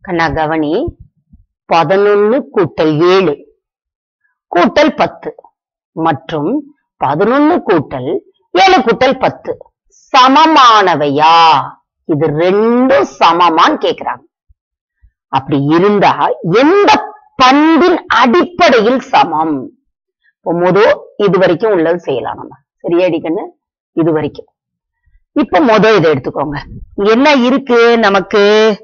கண்ணா கவனி பதினொன்னு கூட்டல் ஏழு கூட்டல் பத்து மற்றும் பதினொன்னு கூட்டல் ஏழு கூட்டல் பத்து சமமானவையா இது ரெண்டும் சமமான்னு கேக்குறாங்க அப்படி இருந்தா எந்த பண்பின் அடிப்படையில் சமம் இப்போ முத இது வரைக்கும் உள்ளது செய்யலாம் நம்ம சரியாடி கண்ணு இது வரைக்கும் இப்ப முத இதை எடுத்துக்கோங்க இங்க என்ன இருக்கு நமக்கு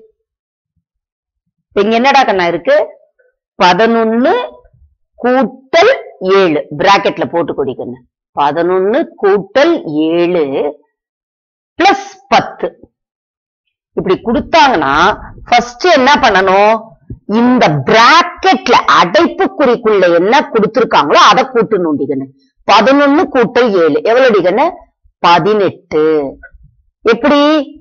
இங்க என்னடா கண்ணா இருக்கு பதினொன்னு கூட்டல் ஏழு பிராக்கெட்ல போட்டு குடிக்கணும் பதினொன்னு கூட்டல் ஏழு பிளஸ் பத்து இப்படி கொடுத்தாங்கன்னா ஃபர்ஸ்ட் என்ன பண்ணணும் இந்த பிராக்கெட்ல அடைப்புக்குறிக்குள்ள என்ன கொடுத்திருக்காங்களோ அதை கூட்டு நோண்டிக்கணும் பதினொன்னு கூட்டல் ஏழு எவ்வளவு அடிக்கண்ணு பதினெட்டு எப்படி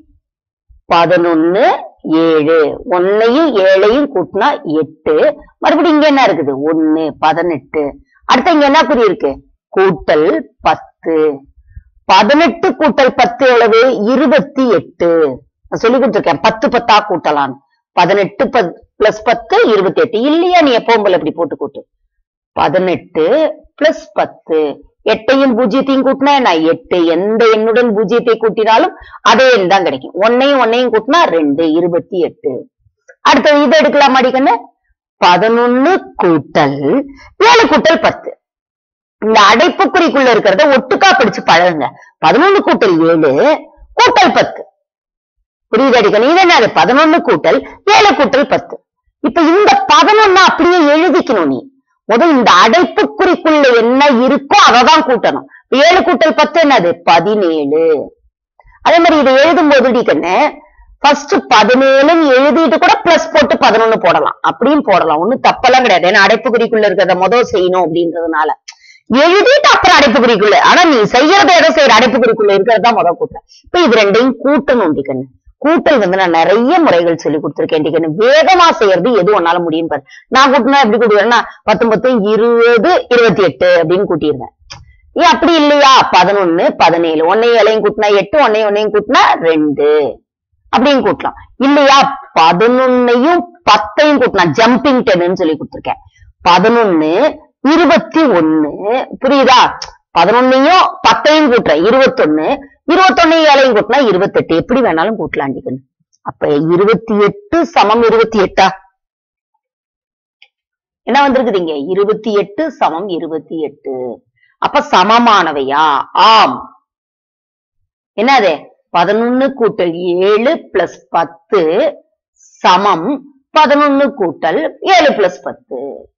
பதினொன்னு ஏழு ஒன்னையும் ஏழையும் கூட்டினா எட்டு மறுபடியும் இங்க என்ன இருக்குது ஒன்னு பதினெட்டு அடுத்து இங்க என்ன குறி இருக்கு கூட்டல் பத்து பதினெட்டு கூட்டல் பத்து எவ்வளவு இருபத்தி எட்டு நான் சொல்லி கொடுத்துருக்கேன் பத்து பத்தா கூட்டலாம் பதினெட்டு பிளஸ் பத்து இருபத்தி எட்டு இல்லையா நீ எப்பவும் போல இப்படி போட்டு கூட்டு பதினெட்டு பிளஸ் பத்து எட்டையும் பூஜ்ஜியத்தையும் கூட்டினா என்ன எட்டு எந்த எண்ணுடன் பூஜ்ஜியத்தை கூட்டினாலும் அதே எண் தான் கிடைக்கும் ஒன்னையும் ஒன்னையும் கூட்டினா ரெண்டு இருபத்தி எட்டு அடுத்தது இதை எடுக்கலாம் அடிக்கண்ணு பதினொன்னு கூட்டல் ஏழு கூட்டல் பத்து இந்த அடைப்புக்குறிக்குள்ள இருக்கிறத ஒட்டுக்கா பிடிச்சு பழகுங்க பதினொன்னு கூட்டல் ஏழு கூட்டல் பத்து புரியுது அடிக்கணும் இது என்னது பதினொன்னு கூட்டல் ஏழு கூட்டல் பத்து இப்ப இந்த பதினொன்னு அப்படியே எழுதிக்கணும் நீ முதல் இந்த அடைப்புக்குறிக்குள்ள என்ன இருக்கோ அததான் கூட்டணும் இப்ப ஏழு கூட்டல் பத்து என்னது பதினேழு அதே மாதிரி இதை எழுதும் போது கண்ணு ஃபர்ஸ்ட் பதினேழுன்னு எழுதிட்டு கூட பிளஸ் போட்டு பதினொன்னு போடலாம் அப்படியும் போடலாம் ஒண்ணும் தப்பெல்லாம் கிடையாது ஏன்னா அடைப்புக்குறிக்குள்ள இருக்கிறத முதல் செய்யணும் அப்படின்றதுனால எழுதிட்டு அப்புறம் அடைப்புக்குறிக்குள்ள ஆனா நீ செய்யறத எதை செய்யற அடைப்புக்குறிக்குள்ள இருக்கிறது தான் முதல் கூட்டல் இப்ப இது ரெண்டையும் கூட்டணும் கண்ணு கூட்டல் வந்து நான் நிறைய முறைகள் சொல்லி கொடுத்துருக்கேன் கண்ணு வேகமா செய்யறது எது ஒன்னால முடியும் பாரு நான் கூட்டினா எப்படி கூட்டிடுவேன்னா பத்தொன்பது இருபது இருபத்தி எட்டு அப்படின்னு கூட்டிடுவேன் ஏன் அப்படி இல்லையா பதினொன்னு பதினேழு ஒன்னையும் இலையும் கூட்டினா எட்டு ஒன்னையும் ஒன்னையும் கூட்டினா ரெண்டு அப்படின்னு கூட்டலாம் இல்லையா பதினொன்னையும் பத்தையும் கூட்டினா ஜம்பிங் டென்னு சொல்லி கொடுத்துருக்கேன் பதினொன்னு இருபத்தி ஒன்னு புரியுதா பதினொன்னையும் பத்தையும் கூட்டுறேன் இருபத்தொன்னு இருபத்தொன்னையும் ஏழையும் கூட்டினா இருபத்தெட்டு எப்படி வேணாலும் கூட்டலாண்டிக்கணும் அப்ப இருபத்தி எட்டு சமம் இருபத்தி எட்டா என்ன வந்திருக்குது இங்க இருபத்தி எட்டு சமம் இருபத்தி எட்டு அப்ப சமமானவையா ஆம் என்னது பதினொன்னு கூட்டல் ஏழு பிளஸ் பத்து சமம் பதினொன்னு கூட்டல் ஏழு பிளஸ் பத்து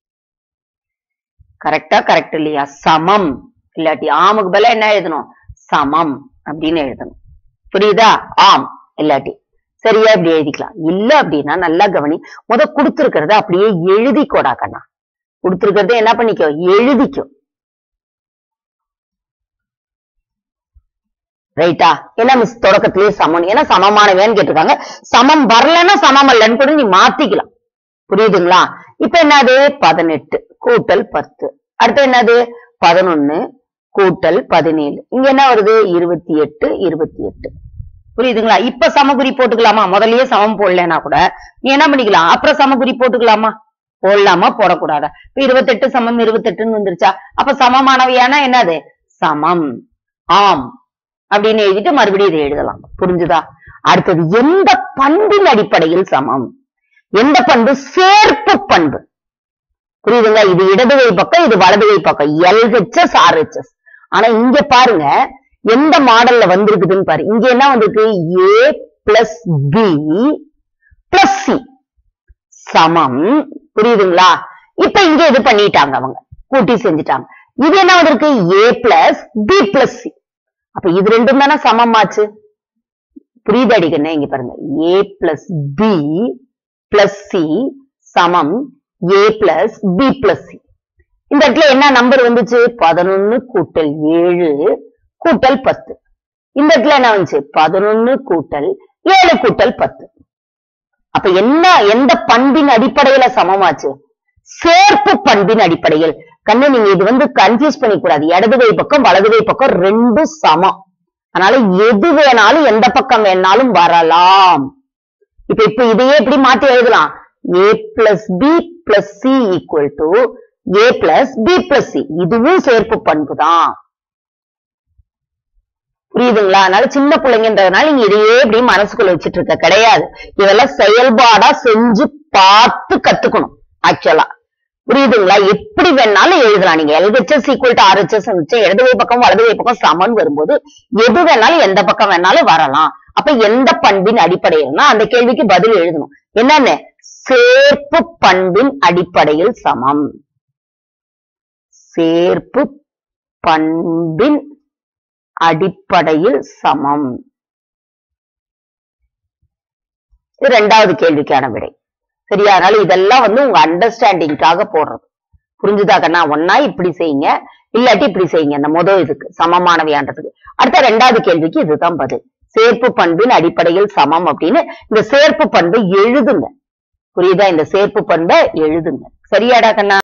கரெக்டா கரெக்ட் இல்லையா சமம் இல்லாட்டி ஆமுக்கு பதிலா என்ன எழுதணும் சமம் அப்படின்னு எழுதணும் புரியுதா ஆம் இல்லாட்டி சரியா இப்படி எழுதிக்கலாம் இல்ல அப்படின்னா நல்லா கவனி முத கொடுத்திருக்கிறத அப்படியே எழுதிக்கோடா கண்ணா கொடுத்திருக்கிறத என்ன பண்ணிக்கோ எழுதிக்கோ ரைட்டா ஏன்னா மிஸ் தொடக்கத்திலேயே சமம் ஏன்னா சமமானவேன்னு கேட்டிருக்காங்க சமம் வரலன்னா சமம் அல்லன்னு கூட நீ மாத்திக்கலாம் புரியுதுங்களா இப்ப என்னது பதினெட்டு கூட்டல் பத்து அடுத்து என்னது பதினொன்னு கூட்டல் பதினேழு இங்க என்ன வருது இருபத்தி எட்டு இருபத்தி எட்டு புரியுதுங்களா இப்ப சமகுறி போட்டுக்கலாமா முதல்லயே சமம் போடலன்னா கூட நீ என்ன பண்ணிக்கலாம் அப்புறம் சமகுறி போட்டுக்கலாமா போடலாமா போடக்கூடாதா இப்ப இருபத்தெட்டு சமம் இருபத்தெட்டுன்னு வந்துருச்சா அப்ப சமமானவையானா என்னது சமம் ஆம் அப்படின்னு எழுதிட்டு மறுபடியும் இதை எழுதலாம் புரிஞ்சுதா அடுத்தது எந்த பண்பின் அடிப்படையில் சமம் எந்த பண்பு சேர்ப்பு பண்பு புரியுதுங்களா இது இடது கை பக்கம் இது வலது கை பக்கம் எல்ஹெச்எஸ் ஆர்ஹெச்எஸ் ஆனா இங்க பாருங்க எந்த மாடல்ல வந்திருக்குதுன்னு பாரு இங்க என்ன வந்திருக்கு A plus B plus C சமம் புரியுதுங்களா இப்ப இங்க இது பண்ணிட்டாங்க அவங்க கூட்டி செஞ்சுட்டாங்க இது என்ன வந்திருக்கு A plus B plus C அப்ப இது ரெண்டும் தானே சமமாச்சு புரியுது அடிக்கணும் இங்க பாருங்க A plus B plus C சமம் A plus B plus C இந்த இடத்துல என்ன நம்பர் வந்துச்சு பதினொன்னு கூட்டல் ஏழு கூட்டல் பத்து இந்த இடத்துல என்ன வந்துச்சு பதினொன்னு கூட்டல் ஏழு கூட்டல் பத்து அப்ப என்ன எந்த பண்பின் அடிப்படையில சமமாச்சு சேர்ப்பு பண்பின் அடிப்படையில் கண்ணு நீங்க இது வந்து கன்ஃபியூஸ் பண்ணிக்கூடாது இடது கை பக்கம் வலது கை பக்கம் ரெண்டும் சமம் அதனால எது வேணாலும் எந்த பக்கம் வேணாலும் வரலாம் இப்ப இப்ப இதையே எப்படி மாத்தி எழுதலாம் A plus B plus C equal to A plus B plus C இதுவும் சேர்ப்பு பண்பு தான் புரியுதுங்களா அதனால சின்ன பிள்ளைங்கன்றதுனால நீங்க இதையே இப்படி மனசுக்குள்ள வச்சிட்டு இருக்க கிடையாது இதெல்லாம் செயல்பாடா செஞ்சு பார்த்து கத்துக்கணும் ஆக்சுவலா புரியுதுங்களா எப்படி வேணாலும் எழுதலாம் நீங்க எல்ஹெச்எஸ் ஈக்குவல் டு ஆர்ஹெச்எஸ் இருந்துச்சு இடதுகை பக்கம் வலதுகை பக்கம் சமன் வரும்போது எது வேணாலும் எந்த பக்கம் வேணாலும் வரலாம் அப்ப எந்த பண்பின் அடிப்படையில்னா அந்த கேள்விக்கு பதில் எழுதணும் என்னன்னு சேர்ப்பு பண்பின் அடிப்படையில் சமம் சேர்ப்பு பண்பின் அடிப்படையில் சமம் இது ரெண்டாவது கேள்விக்கான விடை சரியா அதனால இதெல்லாம் வந்து உங்க அண்டர்ஸ்டாண்டிங்காக போடுறது புரிஞ்சுதா கண்ணா ஒன்னா இப்படி செய்யுங்க இல்லாட்டி இப்படி செய்யுங்க இந்த முதல் இதுக்கு சமமானவையான்றதுக்கு அடுத்த ரெண்டாவது கேள்விக்கு இதுதான் பதில் சேர்ப்பு பண்பின் அடிப்படையில் சமம் அப்படின்னு இந்த சேர்ப்பு பண்பை எழுதுங்க புரியுதா இந்த சேர்ப்பு பண்பை எழுதுங்க சரியாடா கண்ணா